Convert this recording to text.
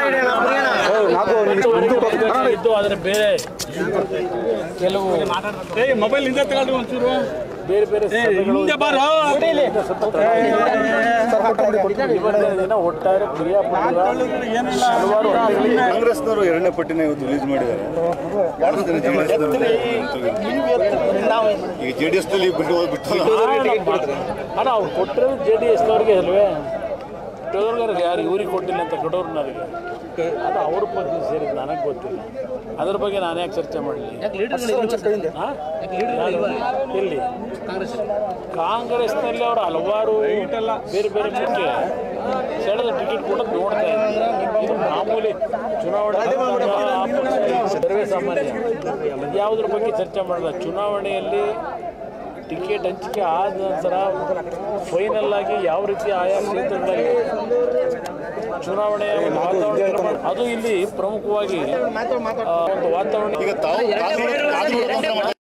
ಇದ್ದು ಆದರೆ ಬೇರೆ ಕೆಲವು ಮೊಬೈಲ್ ಹಿಂದೆ ತಗೊಳ್ರಿ ಒಂಚೂರು ಬೇರೆ ಬೇರೆ ಸಭೆಗಳು ಹಿಂದೆ ಬಾರೋ ಇವತ್ತಿನ ದಿನ ಒಟ್ಟಾರೆ ಕ್ರಿಯಾಪಡೆಗಳ ಹಲವಾರು ಹಂತಗಳಲ್ಲಿ ಕಾಂಗ್ರೆಸ್ನವರು ಎರಡನೇ ಪಟ್ಟಿನ ಇವತ್ತು ರಿಲೀಸ್ ಮಾಡಿದ್ದಾರೆ ಈಗ ಜೆ ಡಿ ಎಸ್ ನಲ್ಲಿ ಬಿಟ್ಟು ಹೋಗ್ಬಿಟ್ಟು ಅಣ್ಣ ಅವ್ರು ಕೊಟ್ಟಿರೋದು ಜೆ ಡಿ ಎಸ್ನವ್ರಿಗೆ ಅಲ್ವೇ ಕಡೋರ್ಗಾರಿಗೆ ಯಾರು ಇವ್ರಿಗೆ ಕೊಟ್ಟಿಲ್ಲ ಅಂತ ಕಡೋರ್ನವ್ರಿಗೆ ಅದು ಅವ್ರ ಬಗ್ಗೆ ಸೇರಿದ್ದು ನನಗೆ ಗೊತ್ತಿಲ್ಲ ಅದ್ರ ಬಗ್ಗೆ ನಾನು ಯಾಕೆ ಚರ್ಚೆ ಮಾಡಲಿ ಎಲ್ಲಿ ಕಾಂಗ್ರೆಸ್ನಲ್ಲಿ ಅವರು ಹಲವಾರು ಬೇರೆ ಬೇರೆ ಮುಖ್ಯ ಸೆಳೆದ ಟಿಕೆಟ್ ಕೊಡೋದು ನೋಡ್ತಾ ಇದ್ದೀನಿ ಇದು ಮಾಮೂಲಿ ಚುನಾವಣೆ ಸರ್ವೇ ಸಾಮಾನ್ಯ ಯಾವುದ್ರ ಬಗ್ಗೆ ಚರ್ಚೆ ಮಾಡಲ್ಲ ಚುನಾವಣೆಯಲ್ಲಿ ಟಿಕೆಟ್ ಹಂಚಿಕೆ ಆದ ನಂತರ ಫೈನಲ್ ಆಗಿ ಯಾವ ರೀತಿ ಆಯಾ ಕ್ಷೇತ್ರದಲ್ಲಿ ಚುನಾವಣೆಯ ಒಂದು ವಾತಾವರಣ ನಿರ್ಮಾಣ ಅದು ಇಲ್ಲಿ ಪ್ರಮುಖವಾಗಿ ಆ, ಒಂದು ವಾತಾವರಣ ಈಗ ತಾವು ಕಾನೂನು ಕಾನೂನು ಉಲ್ಲಂಘನೆ ಮಾಡ್ತಾ